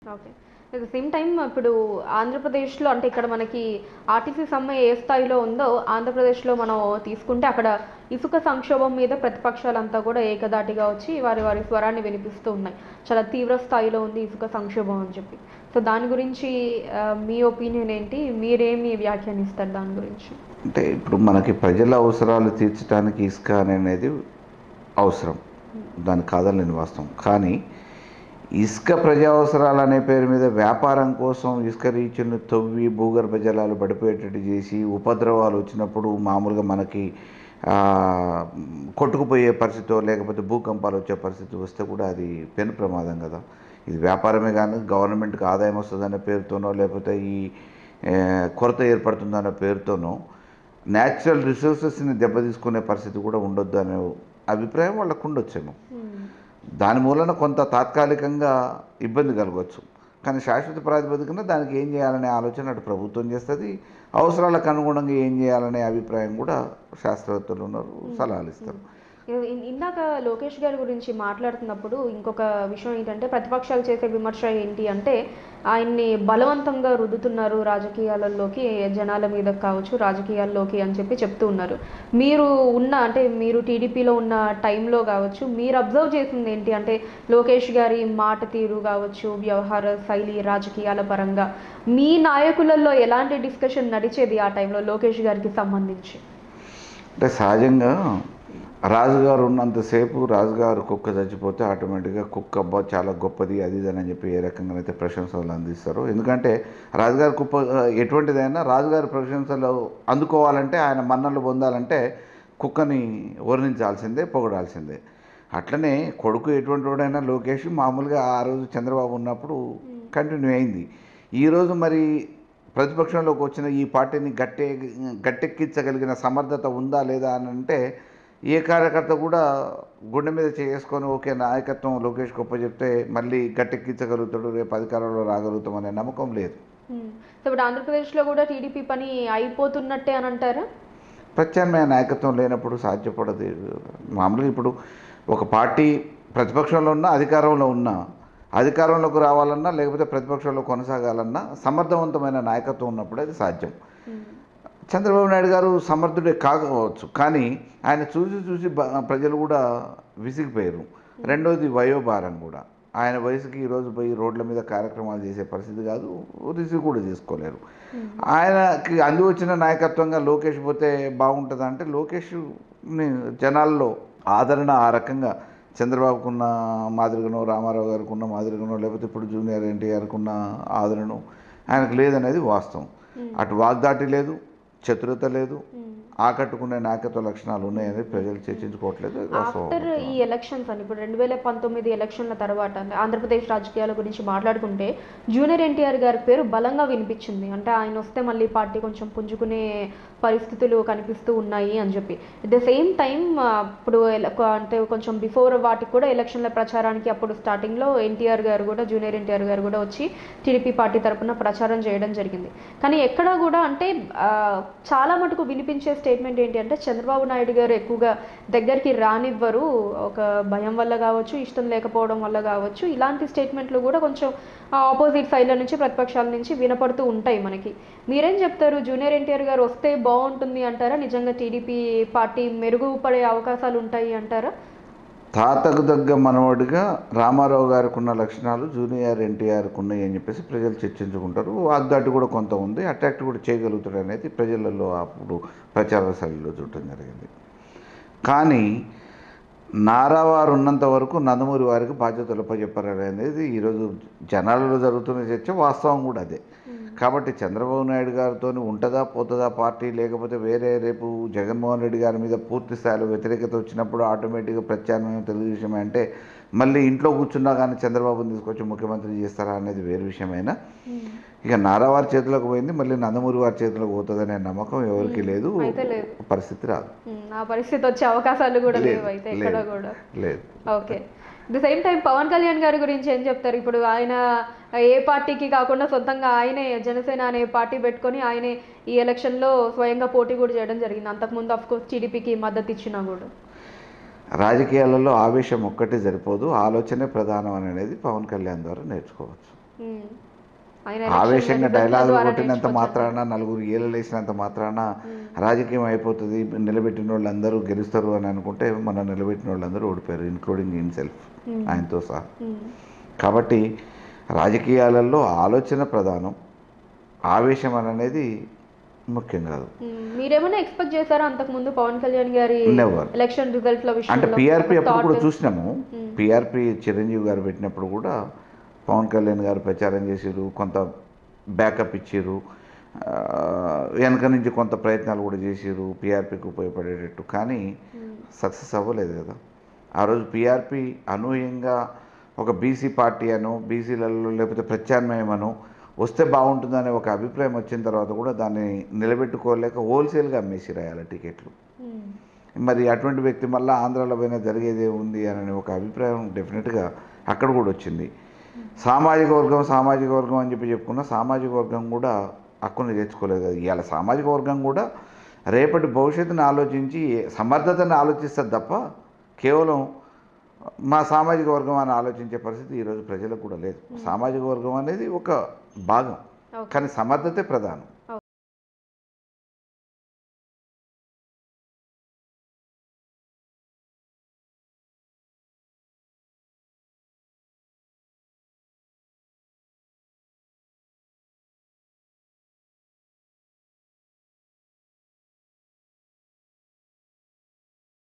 Okay at the same time ఇప్పుడు ఆంధ్రప్రదేశ్లో అంటే ఇక్కడ మనకి ఆర్టీసీ సమ్మె ఏ స్థాయిలో ఉందో ఆంధ్రప్రదేశ్లో మనం తీసుకుంటే అక్కడ ఇసుక సంక్షోభం మీద ప్రతిపక్షాలంతా కూడా ఏకదాటిగా వచ్చి వారి వారి స్వరాన్ని వినిపిస్తూ ఉన్నాయి చాలా తీవ్ర స్థాయిలో ఉంది ఇసుక సంక్షోభం అని చెప్పి సో దాని గురించి ఆ, మీ ఒపీనియన్ ఏంటి మీరేమి వ్యాఖ్యానిస్తారు దాని గురించి అంటే ఇప్పుడు మనకి ప్రజల అవసరాలు తీర్చడానికి ఇసుక అనేది అవసరం దాని కాదని వాస్తవం కానీ ఇసుక ప్రజా అవసరాలు అనే పేరు మీద వ్యాపారం కోసం ఇసుక రీచులను తవ్వి భూగర్భ జలాలు పడిపోయేటట్టు చేసి ఉపద్రవాలు వచ్చినప్పుడు మామూలుగా మనకి ఆ, కొట్టుకుపోయే పరిస్థితి లేకపోతే భూకంపాలు వచ్చే పరిస్థితి వస్తే కూడా అది పెను ప్రమాదం కదా ఇది వ్యాపారమే కానీ గవర్నమెంట్కి ఆదాయం వస్తుందనే పేరుతోనో లేకపోతే ఈ ఏ, కొరత ఏర్పడుతుందనే పేరుతోనో న్యాచురల్ రిసోర్సెస్ని దెబ్బతీసుకునే పరిస్థితి కూడా ఉండొద్దు అనే అభిప్రాయం వాళ్ళకు ఉండొచ్చేమో దాని మూలన కొంత తాత్కాలికంగా ఇబ్బంది కలగవచ్చు కానీ శాశ్వత ప్రాతిపదికన దానికి ఏం చేయాలనే ఆలోచన అటు ప్రభుత్వం చేస్తుంది అవసరాలకు అనుగుణంగా ఏం చేయాలనే అభిప్రాయం కూడా శాస్త్రవేత్తలు ఉన్నారు సలహాలు ఇస్తారు ఇ- ఇందాక లోకేష్ గారి గురించి మాట్లాడుతున్నప్పుడు ఇంకొక విషయం ఏంటంటే ప్రతిపక్షాలు చేసే విమర్శ ఏంటి అంటే ఆయన్ని బలవంతంగా రుద్దుతున్నారు రాజకీయాలలోకి జనాల మీద కావచ్చు రాజకీయాల్లోకి అని చెప్పి చెప్తూ ఉన్నారు మీరు ఉన్న అంటే మీరు టీడీపీలో ఉన్న టైంలో కావచ్చు మీరు అబ్జర్వ్ చేసింది ఏంటి అంటే లోకేష్ గారి మాట తీరు కావచ్చు వ్యవహార శైలి రాజకీయాల పరంగా మీ నాయకులలో ఎలాంటి డిస్కషన్ నడిచేది ఆ టైంలో లోకేష్ గారికి సంబంధించి అంటే సహజంగా రాజుగారు ఉన్నంతసేపు రాజుగారు కుక్క చచ్చిపోతే ఆటోమేటిక్గా కుక్క అబ్బా చాలా గొప్పది అది ఇది అని చెప్పి ఏ రకంగా అయితే ప్రశంసలు అందిస్తారో ఎందుకంటే రాజుగారి కుప్ప ఎటువంటిదైనా రాజుగారి ప్రశంసలు అందుకోవాలంటే ఆయన మన్నలు పొందాలంటే కుక్కని వర్ణించాల్సిందే పొగడాల్సిందే అట్లనే కొడుకు ఎటువంటి వాడైనా లోకేష్ మామూలుగా ఆ రోజు చంద్రబాబు ఉన్నప్పుడు కంటిన్యూ అయింది ఈరోజు మరి ప్రతిపక్షంలోకి వచ్చిన ఈ పార్టీని గట్టె గట్టెక్కించగలిగిన సమర్థత ఉందా లేదా అని అంటే ఏ కార్యకర్త కూడా గుండె మీద చేసుకొని ఓకే నాయకత్వం లోకేష్ గొప్ప చెప్తే మళ్ళీ గట్టెక్కించగలుగుతాడు రేపు అధికారంలో రాగలుగుతాం అనే నమ్మకం లేదు హ్మ్. సో ఇప్పుడు ఆంధ్రప్రదేశ్లో కూడా టీడీపీ పని అయిపోతున్నట్టే అని అంటారా ప్రత్యామ్నాయ నాయకత్వం లేనప్పుడు సాధ్యపడదు మామూలుగా ఇప్పుడు ఒక పార్టీ ప్రతిపక్షంలో ఉన్నా అధికారంలో ఉన్నా అధికారంలోకి రావాలన్నా లేకపోతే ప్రతిపక్షంలో కొనసాగాలన్నా సమర్థవంతమైన నాయకత్వం ఉన్నప్పుడు అది సాధ్యం హ్మ్. చంద్రబాబు నాయుడు గారు సమర్థుడే కాకపోవచ్చు కానీ ఆయన చూసి చూసి బ- ప్రజలు కూడా విసిగిపోయారు రెండోది వయోభారం కూడా ఆయన వయసుకి ఈరోజు పోయి రోడ్ల మీద కార్యక్రమాలు చేసే పరిస్థితి కాదు రిసీవ్ కూడా చేసుకోలేరు ఆయనకి అంది వచ్చిన నాయకత్వంగా లోకేష్ పోతే బాగుంటుందా అంటే లోకేష్ జనాల్లో ఆదరణ ఆ రకంగా చంద్రబాబుకున్న మాదిరిగానో రామారావు గారికి ఉన్న మాదిరిగానో లేకపోతే ఇప్పుడు జూనియర్ ఎన్టీఆర్కి ఉన్న ఆదరణ ఆయనకు లేదనేది వాస్తవం అటు వాగ్దాటి లేదు చతురత లేదు హ్మ్. ఆకట్టుకునే నాయకత్వ లక్షణాలు ఉన్నాయని ప్రజలు చర్చించుకోవట్లేదు అది వాస్తవం ఆఫ్టర్ ఈ ఎలక్షన్స్ అని ఇప్పుడు రెండు వేల పంతొమ్మిది ఎలక్షన్ల తర్వాత అంటే ఆంధ్రప్రదేశ్ రాజకీయాల గురించి మాట్లాడుకుంటే జూనియర్ ఎన్టీఆర్ గారి పేరు బలంగా వినిపించింది అంటే ఆయన వస్తే మళ్ళీ పార్టీ కొంచెం పుంజుకునే పరిస్థితులు కనిపిస్తూ ఉన్నాయి అని చెప్పి అట్ ద సేమ్ టైం ఇప్పుడు ఎల- కొ- అంటే కొంచెం బిఫోర్ వాటికి కూడా ఎలక్షన్ల ప్రచారానికి అప్పుడు స్టార్టింగ్లో ఎన్టీఆర్ గారు కూడా జూనియర్ ఎన్టీఆర్ గారు కూడా వచ్చి టీడీపీ పార్టీ తరపున ప్రచారం చేయడం జరిగింది కానీ ఎక్కడా కూడా అంటే ఆ, చాలా మటుకు వినిపించే స్టేట్మెంట్ ఏంటి అంటే చంద్రబాబు నాయుడు గారు ఎక్కువగా దగ్గరికి రానివ్వరు ఒక భయం వల్ల కావచ్చు ఇష్టం లేకపోవడం వల్ల కావచ్చు ఇలాంటి స్టేట్మెంట్లు కూడా కొంచెం ఆపోజిట్ సైడ్ల నుంచి ప్రతిపక్షాల నుంచి వినపడుతూ ఉంటాయి మనకి మీరేం చెప్తారు జూనియర్ ఎన్టీఆర్ గారు వస్తే బాగుంటుంది అంటారా నిజంగా టీడీపీ పార్టీ మెరుగుపడే అవకాశాలు ఉంటాయి అంటారా తాతకు దగ్గ మనవడిగా రామారావు గారికి ఉన్న లక్షణాలు జూనియర్ ఎన్టీఆర్కి ఉన్నాయి అని చెప్పేసి ప్రజలు చర్చించుకుంటారు వాగ్దాటి కూడా కొంత ఉంది అట్రాక్ట్ కూడా చేయగలుగుతాడు అనేది ప్రజలలో అప్పుడు ప్రచార శైలిలో చూడటం జరిగింది కానీ నారావారు ఉన్నంత వరకు నందమూరి వారికి బాధ్యతలు చెప్పారు అనేది ఈరోజు జనాలలో జరుగుతున్న చర్చ వాస్తవం కూడా అదే కాబట్టి చంద్రబాబు నాయుడు గారితో ఉంటుందా పోతుందా పార్టీ లేకపోతే వేరే రేపు జగన్మోహన్ రెడ్డి గారి మీద పూర్తి స్థాయిలో వ్యతిరేకత వచ్చినప్పుడు ఆటోమేటిక్గా ప్రత్యామ్నాయం తెలుగుదేశం అంటే మళ్ళీ ఇంట్లో కూర్చున్నా కానీ చంద్రబాబుని తీసుకొచ్చి ముఖ్యమంత్రి చేస్తారా అనేది వేరే విషయమైనా ఇక నారావారి చేతిలోకి పోయింది మళ్ళీ నందమూరి వారి చేతిలోకి పోతుందనే నమ్మకం ఎవరికి లేదు అయితే లేదు. పరిస్థితి రాదు ఉమ్, ఆ పరిస్థితి వచ్చే అవకాశాలు కూడా లేదు, లేవు అయితే ఎక్కడ లేదు. కూడా లేదు okay the same time Pawan Kalyan గారి గురించి ఏం చెప్తారు ఇప్పుడు ఆయన ఏ పార్టీకి కాకుండా సొంతంగా ఆయనే జనసేన అనే పార్టీ పెట్టుకొని ఆయనే ఈ ఎలక్షన్లో స్వయంగా పోటీ కూడా చేయడం జరిగింది అంతకుముందు అఫ్ కోర్స్ టీడీపీకి మద్దతు ఇచ్చినా కూడా రాజకీయాలలో ఆవేశం ఒక్కటే సరిపోదు ఆలోచనే ప్రధానం అనేది పవన్ కళ్యాణ్ ద్వారా నేర్చుకోవచ్చు ఉమ్. ఆయన election ఆవేశంగా result డైలాగులు ద్వారా కొట్టినంత నేర్చుకోవచ్చంట. మాత్రాన నలుగురు ఏలలేసినంత మాత్రాన రాజకీయం అయిపోతుంది నిలబెట్టిన వాళ్ళందరూ గెలుస్తారు అని అనుకుంటే మన నిలబెట్టిన వాళ్ళందరూ ఓడిపోయారు ఇన్క్లూడింగ్ హిమ్సెల్ఫ్ ఉమ్. ఆయనతో సహా ఉమ్. కాబట్టి రాజకీయాలలో ఆలోచన ప్రధానం ఆవేశం అనేది ముఖ్యం కాదు ఉమ్. మీరేమైనా ఎక్స్పెక్ట్ చేశారా అంతకు ముందు పవన్ కళ్యాణ్ గారి Never. ఎలక్షన్ రిజల్ట్ల అంటే విషయంలో పిఆర్పి ఒక అప్పుడు కూడా thought? చూసినాము Hmm. పిఆర్పి చిరంజీవి గారు పెట్టినప్పుడు కూడా పవన్ కళ్యాణ్ గారు ప్రచారం చేసిర్రు కొంత బ్యాకప్ ఇచ్చిర్రు ఆ, వెనక నుంచి కొంత ప్రయత్నాలు కూడా చేసిర్రు పిఆర్పికి ఉపయోగపడేటట్టు కానీ ఉమ్. సక్సెస్ అవ్వలేదు కదా ఆ రోజు పిఆర్పి అనూహ్యంగా ఒక బీసీ పార్టీ అనో బీసీలలో లేకపోతే ప్రత్యామ్నాయం అనో వస్తే బాగుంటుందనే ఒక అభిప్రాయం వచ్చిన తర్వాత కూడా దాన్ని నిలబెట్టుకోలేక హోల్సేల్గా అమ్మేసి రాయాలి టికెట్లు ఉమ్. మరి అటువంటి వ్యక్తి మళ్ళీ ఆంధ్రాలో పోయినా జరిగేదే ఉంది అనే ఒక అభిప్రాయం డెఫినెట్గా అక్కడ కూడా వచ్చింది సామాజిక వర్గం సామాజిక వర్గం అని చెప్పి చెప్పుకున్న సామాజిక వర్గం కూడా హక్కును తెచ్చుకోలేదు కదా ఇవాళ సామాజిక వర్గం కూడా రేపటి భవిష్యత్తుని ఆలోచించి సమర్థతని ఆలోచిస్తుంది తప్ప కేవలం మా సామాజిక వర్గం అని ఆలోచించే పరిస్థితి ఈరోజు ప్రజలకు కూడా లేదు సామాజిక వర్గం అనేది ఒక భాగం ఓకే. కానీ సమర్థతే ప్రధానం